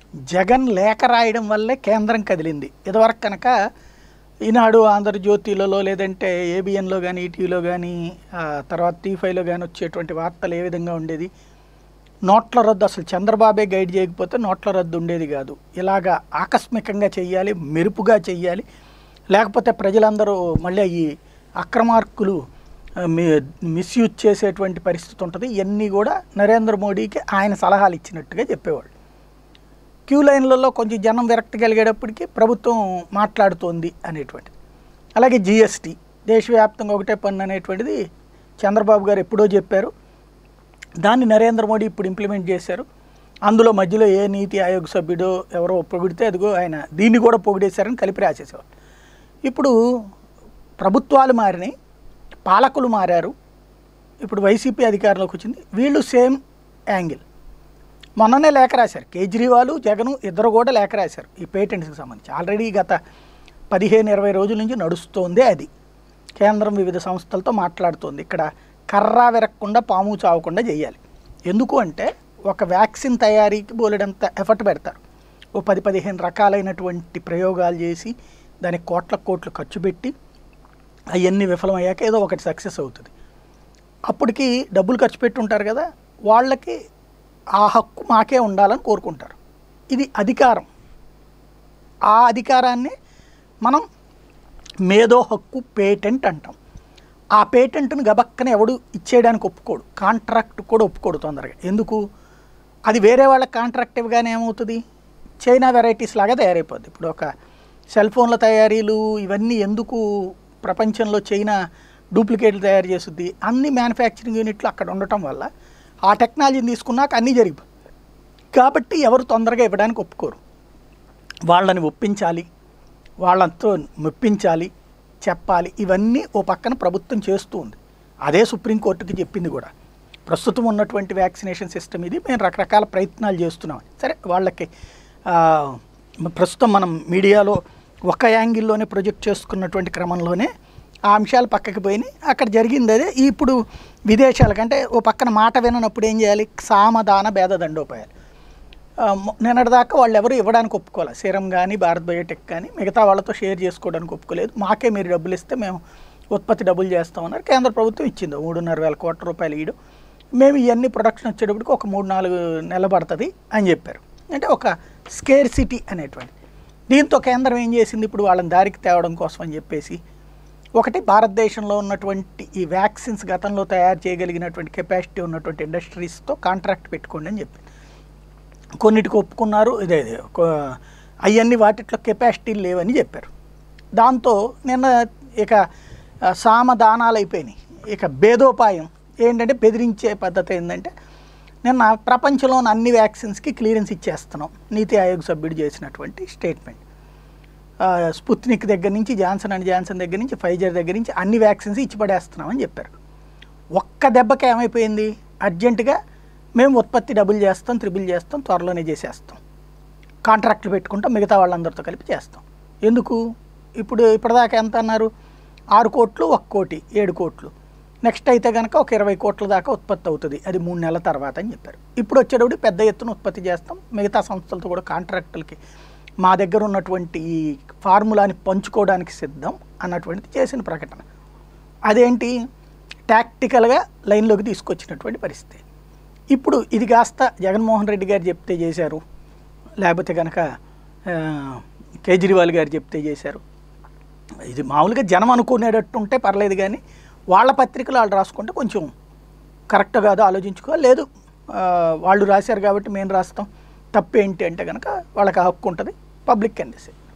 జగన్ లేఖ రాయడం వల్లే కేంద్రం కదిలింది ఇదివరకు కనుక ఈనాడు ఆంధ్రజ్యోతిలలో లేదంటే ఏబిఎన్లో కానీ ఈటీవీలో కానీ తర్వాత టీ ఫైవ్లో కానీ వచ్చేటువంటి వార్తలు ఏ విధంగా ఉండేది నోట్ల రద్దు అసలు చంద్రబాబే గైడ్ చేయకపోతే నోట్ల రద్దు ఉండేది కాదు ఇలాగా ఆకస్మికంగా చెయ్యాలి మెరుపుగా చెయ్యాలి లేకపోతే ప్రజలందరూ మళ్ళీ ఈ అక్రమార్కులు ఆ, మీ- మిస్యూజ్ చేసేటువంటి పరిస్థితి ఉంటుంది ఇవన్నీ కూడా నరేంద్ర మోడీకి ఆయన సలహాలు ఇచ్చినట్టుగా చెప్పేవాళ్ళు క్యూ లైన్లలో కొంచెం జనం విరక్తి కలిగేటప్పటికి ప్రభుత్వం మాట్లాడుతోంది అనేటువంటిది అలాగే జిఎస్టీ దేశవ్యాప్తంగా ఒకటే పన్ను అనేటువంటిది చంద్రబాబు గారు ఎప్పుడో చెప్పారు దాన్ని నరేంద్ర మోడీ ఇప్పుడు ఇంప్లిమెంట్ చేశారు అందులో మధ్యలో ఏ నీతి ఆయోగ్ సభ్యుడో ఎవరో పొగిడితే అదిగో ఆయన దీన్ని కూడా పొగిడేశారని కలిపి రాసేసేవారు ఇప్పుడు ప్రభుత్వాలు మారినాయి పాలకులు మారారు ఇప్పుడు వైసీపీ అధికారంలోకి వచ్చింది వీళ్ళు సేమ్ యాంగిల్ మొన్ననే లేఖ రాశారు కేజ్రీవాల్ జగన్ ఇద్దరు కూడా లేఖ రాశారు ఈ పేటెంట్స్కి సంబంధించి ఆల్రెడీ గత పదిహేను ఇరవై రోజుల నుంచి నడుస్తోందే అది కేంద్రం వివిధ సంస్థలతో మాట్లాడుతోంది ఇక్కడ కర్ర విరక్కుండా పాము చావకుండా చేయాలి ఎందుకు అంటే ఒక వ్యాక్సిన్ తయారీకి బోలెడంత ఎఫర్ట్ పెడతారు ఓ పది పదిహేను రకాలైనటువంటి ప్రయోగాలు చేసి దానికి కోట్ల కోట్లు ఖర్చు పెట్టి అవన్నీ విఫలమయ్యాక ఏదో ఒకటి సక్సెస్ అవుతుంది అప్పటికి డబ్బులు ఖర్చు పెట్టి ఉంటారు కదా వాళ్ళకి ఆ హక్కు మాకే ఉండాలని కోరుకుంటారు ఇది అధికారం ఆ అధికారాన్ని మనం మేధో హక్కు పేటెంట్ అంటాం ఆ పేటెంట్ను గబక్కన ఎవడు ఇచ్చేయడానికి ఒప్పుకోడు కాంట్రాక్ట్ కూడా ఒప్పుకోడు తొందరగా ఎందుకు అది వేరే వాళ్ళకి కాంట్రాక్ట్ ఇవ్వగానే ఏమవుతుంది చైనా వెరైటీస్ లాగా తయారైపోద్ది ఇప్పుడు ఒక సెల్ ఫోన్ల తయారీలు ఇవన్నీ ఎందుకు ప్రపంచంలో చైనా డూప్లికేట్లు తయారు చేస్తుంది అన్ని మ్యానుఫ్యాక్చరింగ్ యూనిట్లు అక్కడ ఉండటం వల్ల ఆ టెక్నాలజీని తీసుకున్నాక అన్నీ జరిగిపోయి కాబట్టి ఎవరు తొందరగా ఇవ్వడానికి ఒప్పుకోరు వాళ్ళని ఒప్పించాలి వాళ్ళతో మెప్పించాలి చెప్పాలి ఇవన్నీ ఓ పక్కన ప్రభుత్వం చేస్తూ ఉంది అదే సుప్రీంకోర్టుకి చెప్పింది కూడా ప్రస్తుతం ఉన్నటువంటి వ్యాక్సినేషన్ సిస్టమ్ ఇది మేము రకరకాల ప్రయత్నాలు చేస్తున్నాం సరే వాళ్ళకి ఆ, ప్రస్తుతం మనం మీడియాలో ఒక యాంగిల్లోనే ప్రొజెక్ట్ చేసుకున్నటువంటి క్రమంలోనే ఆ అంశాలు పక్కకి పోయినాయి అక్కడ జరిగింది అదే ఇప్పుడు విదేశాలకంటే ఓ పక్కన మాట విననప్పుడు ఏం చేయాలి సామధాన భేద దండోపాయాలు ఆ, మొ- నిన్నటిదాకా వాళ్ళు ఎవరు ఇవ్వడానికి ఒప్పుకోవాలి సీరం కానీ భారత్ బయోటెక్ కానీ మిగతా వాళ్ళతో షేర్ చేసుకోవడానికి ఒప్పుకోలేదు మాకే మీరు డబ్బులు ఇస్తే మేము ఉత్పత్తి డబ్బులు చేస్తామన్నారు కేంద్ర ప్రభుత్వం ఇచ్చింది మూడున్నర వేల కోట్ల రూపాయలు ఇయ్యడం మేము ఇవన్నీ ప్రొడక్షన్ వచ్చేటప్పటికి ఒక మూడు నాలుగు నెలలు పడుతుంది అని చెప్పారు అంటే ఒక స్కేర్ సిటీ అనేటువంటి దీంతో కేంద్రం ఏం చేసింది ఇప్పుడు వాళ్ళని దారికి తేవడం కోసం అని చెప్పేసి ఒకటి భారతదేశంలో ఉన్నటువంటి ఈ వ్యాక్సిన్స్ గతంలో తయారు చేయగలిగినటువంటి కెపాసిటీ ఉన్నటువంటి ఇండస్ట్రీస్తో కాంట్రాక్ట్ పెట్టుకోండి అని చెప్పింది కొన్నిటికి ఒప్పుకున్నారు ఇదే ఇదే అవన్నీ వాటిట్లో కెపాసిటీలు లేవని చెప్పారు దాంతో నిన్న ఇక ఆ, సామదానాలు అయిపోయినాయి ఇక భేదోపాయం ఏంటంటే బెదిరించే పద్ధతి ఏంటంటే నిన్న ప్రపంచంలోని అన్ని వ్యాక్సిన్స్కి క్లియరెన్స్ ఇచ్చేస్తున్నాం నీతి ఆయోగ్ సభ్యుడు చేసినటువంటి స్టేట్మెంట్ ఆ, స్పుత్నిక్ దగ్గర నుంచి జాన్సన్ అండ్ జాన్సన్ దగ్గర నుంచి ఫైజర్ దగ్గర నుంచి అన్ని వ్యాక్సిన్స్ ఇచ్చి పడేస్తున్నామని చెప్పారు ఒక్క దెబ్బకి ఏమైపోయింది అర్జెంటుగా మేము ఉత్పత్తి డబుల్ చేస్తాం త్రిబుల్ చేస్తాం త్వరలోనే చేసేస్తాం కాంట్రాక్ట్లు పెట్టుకుంటాం మిగతా వాళ్ళందరితో కలిపి చేస్తాం ఎందుకు ఇప్పుడు ఇప్పటిదాకా ఎంత అన్నారు ఆరు కోట్లు ఒక కోటి ఏడు కోట్లు నెక్స్ట్ అయితే కనుక ఒక ఇరవై కోట్ల దాకా ఉత్పత్తి అవుతుంది అది మూడు నెలల తర్వాత అని చెప్పారు ఇప్పుడు వచ్చేటప్పుడు పెద్ద ఎత్తున ఉత్పత్తి చేస్తాం మిగతా సంస్థలతో కూడా కాంట్రాక్టులకి మా దగ్గర ఉన్నటువంటి ఈ ఫార్ములాని పంచుకోవడానికి సిద్ధం అన్నటువంటిది చేసిన ప్రకటన అదేంటి టాక్టికల్గా లైన్లోకి తీసుకొచ్చినటువంటి పరిస్థితి ఇప్పుడు ఇది కాస్త జగన్మోహన్ రెడ్డి గారు చెప్తే చేశారు లేకపోతే కనుక ఆ, కేజ్రీవాల్ గారు చెప్తే చేశారు ఇది మామూలుగా జనం అనుకునేటట్టు ఉంటే పర్లేదు కానీ వాళ్ళ పత్రికలు వాళ్ళు రాసుకుంటే కొంచెం కరెక్ట్ కాదు ఆలోచించుకో లేదు ఆ, వాళ్ళు రాశారు కాబట్టి మేము రాస్తాం తప్పేంటి అంటే కనుక వాళ్ళకి ఆ హక్కు ఉంటుంది పబ్లిక్ కెన్ డిసైడ్